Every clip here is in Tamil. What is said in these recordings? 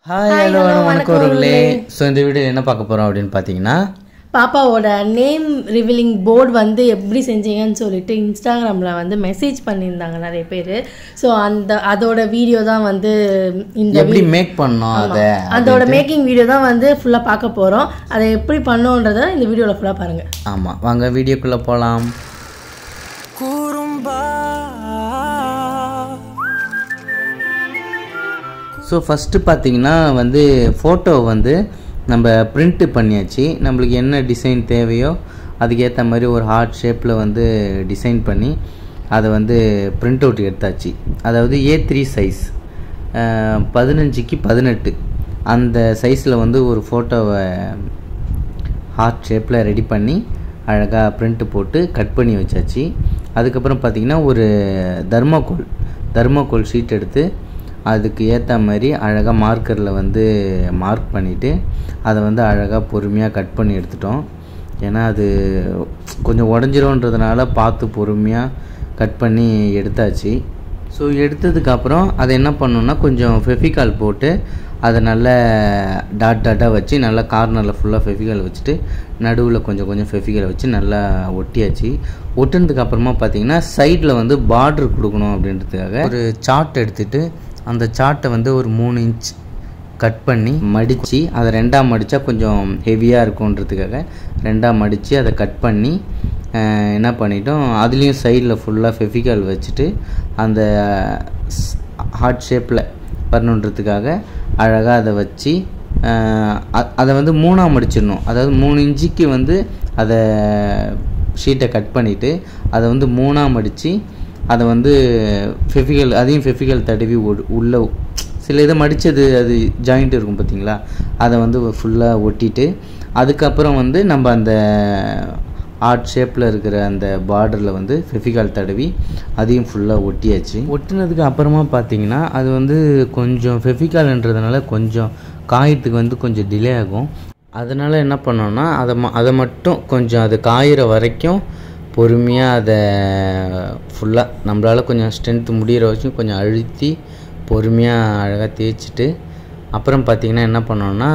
ஹாய் ஹலோ வணக்கம் உங்களே ஸோ இந்த வீடியோ என்ன பார்க்க போகிறோம் அப்படின்னு பார்த்தீங்கன்னா பாப்பாவோட நேம் ரிவீலிங் போர்டு வந்து எப்படி செஞ்சீங்கன்னு சொல்லிட்டு இன்ஸ்டாகிராமில் வந்து மெசேஜ் பண்ணியிருந்தாங்க நிறைய பேர் ஸோ அந்த அதோட வீடியோ தான் வந்து இந்த எப்படி மேக் பண்ணோம் அதை அதோட மேக்கிங் வீடியோ தான் வந்து ஃபுல்லாக பார்க்க போகிறோம் அதை எப்படி பண்ணோன்றத இந்த வீடியோவில் ஃபுல்லாக பாருங்கள் ஆமாம் வாங்க வீடியோக்குள்ளே போகலாம் ஸோ ஃபஸ்ட்டு பார்த்தீங்கன்னா வந்து ஃபோட்டோ வந்து நம்ம பிரிண்ட்டு பண்ணியாச்சு நம்மளுக்கு என்ன டிசைன் தேவையோ அதுக்கேற்ற மாதிரி ஒரு ஹார்ட் ஷேப்பில் வந்து டிசைன் பண்ணி அதை வந்து பிரிண்ட் அவுட் எடுத்தாச்சு அதாவது ஏ த்ரீ சைஸ் பதினஞ்சுக்கு பதினெட்டு அந்த சைஸில் வந்து ஒரு ஃபோட்டோவை ஹார்ட் ஷேப்பில் ரெடி பண்ணி அழகாக பிரிண்ட்டு போட்டு கட் பண்ணி வச்சாச்சு அதுக்கப்புறம் பார்த்திங்கன்னா ஒரு தர்மாக்கோல் தர்மாக்கோல் ஷீட் எடுத்து அதுக்கு ஏற்ற மாதிரி அழகாக மார்க்கரில் வந்து மார்க் பண்ணிவிட்டு அதை வந்து அழகாக பொறுமையாக கட் பண்ணி எடுத்துட்டோம் ஏன்னா அது கொஞ்சம் உடஞ்சிரும்ன்றதுனால பார்த்து பொறுமையாக கட் பண்ணி எடுத்தாச்சு ஸோ எடுத்ததுக்கப்புறம் அதை என்ன பண்ணோன்னா கொஞ்சம் ஃபெஃபிகால் போட்டு அதை நல்லா டாட் டாட்டாக வச்சு நல்லா கார்னரில் ஃபுல்லாக ஃபெஃபிகால் வச்சுட்டு நடுவில் கொஞ்சம் கொஞ்சம் ஃபெஃபிகால் வச்சு நல்லா ஒட்டியாச்சு ஒட்டுனதுக்கு அப்புறமா பார்த்தீங்கன்னா சைடில் வந்து பார்டர் கொடுக்கணும் அப்படின்றதுக்காக ஒரு சார்ட் எடுத்துகிட்டு அந்த சார்ட்டை வந்து ஒரு மூணு இன்ச் கட் பண்ணி மடித்து அதை ரெண்டாக மடித்தா கொஞ்சம் ஹெவியாக இருக்குன்றதுக்காக ரெண்டாக மடித்து அதை கட் பண்ணி அஹ், என்ன பண்ணிட்டோம் அதுலேயும் சைடில் ஃபுல்லாக ஃபெஃபிகால் வச்சுட்டு அந்த ஹார்ட் ஷேப்பில் வரணுன்றதுக்காக அழகாக அதை வச்சு அஹ், அ- அதை வந்து மூணாக மடிச்சிடணும் அதாவது மூணு இன்ச்சுக்கு வந்து அதை ஷீட்டை கட் பண்ணிவிட்டு அதை வந்து மூணாக மடித்து அதை வந்து ஃபெஃபிகல் அதையும் ஃபெஃபிகல் தடவி உள்- உள்ள சில இதை மடித்தது அது ஜாயிண்ட் இருக்கும் பார்த்தீங்களா அதை வந்து ஃபுல்லாக ஒட்டிட்டு அதுக்கப்புறம் வந்து நம்ம அந்த ஆர்ட் ஷேப்பில் இருக்கிற அந்த பார்டரில் வந்து ஃபெஃபிகால் தடவி அதையும் ஃபுல்லாக ஒட்டியாச்சு ஒட்டினதுக்கு அப்புறமா பார்த்தீங்கன்னா அது வந்து கொஞ்சம் ஃபெஃபிகால்ன்றதுனால கொஞ்சம் காயத்துக்கு வந்து கொஞ்சம் டிலே ஆகும் அதனால் என்ன பண்ணோன்னா அதை ம அதை மட்டும் கொஞ்சம் அது காயிற வரைக்கும் பொறுமையாக அதை ஃபுல்லாக நம்மளால் கொஞ்சம் ஸ்ட்ரென்த்து முடிகிற வரைக்கும் கொஞ்சம் அழுத்தி பொறுமையாக அழகாக தேய்ச்சிட்டு அப்புறம் பார்த்திங்கன்னா என்ன பண்ணோன்னா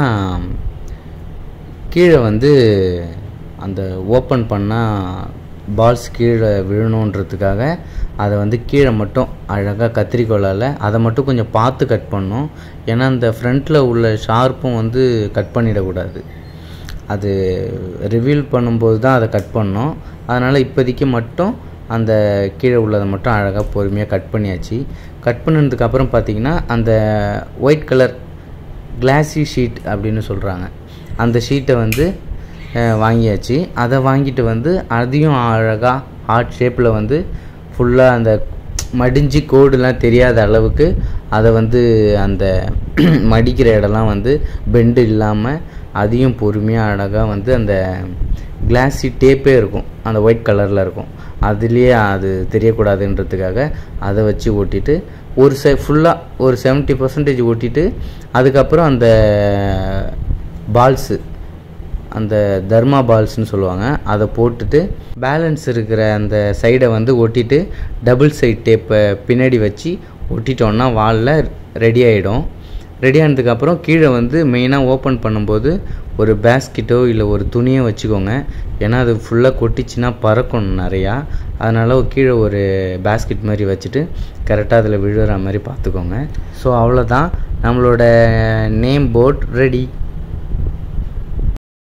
கீழே வந்து அந்த ஓப்பன் பண்ணால் பால்ஸ் கீழே விழணுன்றதுக்காக அதை வந்து கீழே மட்டும் அழகாக கத்திரிக்கோலால் அதை மட்டும் கொஞ்சம் பார்த்து கட் பண்ணோம் ஏன்னா அந்த ஃப்ரண்ட்டில் உள்ள ஷார்ப்பும் வந்து கட் பண்ணிடக்கூடாது அது ரிவீல் பண்ணும்போது தான் அதை கட் பண்ணோம் அதனால் இப்போதைக்கு மட்டும் அந்த கீழே உள்ளதை மட்டும் அழகாக பொறுமையாக கட் பண்ணியாச்சு கட் பண்ணதுக்கு அப்புறம் பார்த்தீங்கன்னா அந்த ஒயிட் கலர் கிளாஸி ஷீட் அப்படின்னு சொல்கிறாங்க அந்த ஷீட்டை வந்து அஹ், வாங்கியாச்சு அதை வாங்கிட்டு வந்து அதையும் அழகாக ஹார்ட் ஷேப்பில் வந்து ஃபுல்லாக அந்த மடிஞ்சு கோடுலாம் தெரியாத அளவுக்கு அதை வந்து அந்த மடிக்கிற இடம்லாம் வந்து பெண்டு இல்லாமல் அதையும் பொறுமையாக அழகாக வந்து அந்த கிளாஸி டேப்பே இருக்கும் அந்த ஒயிட் கலரில் இருக்கும் அதுலேயே அது தெரியக்கூடாதுன்றதுக்காக அதை வச்சு ஒட்டிட்டு ஒரு செ ஃபுல்லாக ஒரு செவன்ட்டி பர்சன்டேஜ் ஒட்டிட்டு அதுக்கப்புறம் அந்த பால்ஸு அந்த தர்மா பால்ஸ்னு சொல்லுவாங்க அதை போட்டுட்டு பேலன்ஸ் இருக்கிற அந்த சைடை வந்து ஒட்டிட்டு டபுள் சைட் டேப்பை பின்னாடி வச்சு ஒட்டிட்டோன்னா வாலில் ரெடி ஆகிடும் ரெடி ஆனதுக்கப்புறம் கீழே வந்து மெயினாக ஓப்பன் பண்ணும்போது ஒரு பேஸ்கெட்டோ இல்லை ஒரு துணியோ வச்சுக்கோங்க ஏன்னா அது ஃபுல்லாக கொட்டிச்சுன்னா பறக்கணும் நிறையா அதனால் கீழே ஒரு பேஸ்கெட் மாதிரி வச்சுட்டு கரெக்டாக அதில் விழுற மாதிரி பார்த்துக்கோங்க ஸோ அவ்வளோதான் நம்மளோட நேம் போர்ட் ரெடி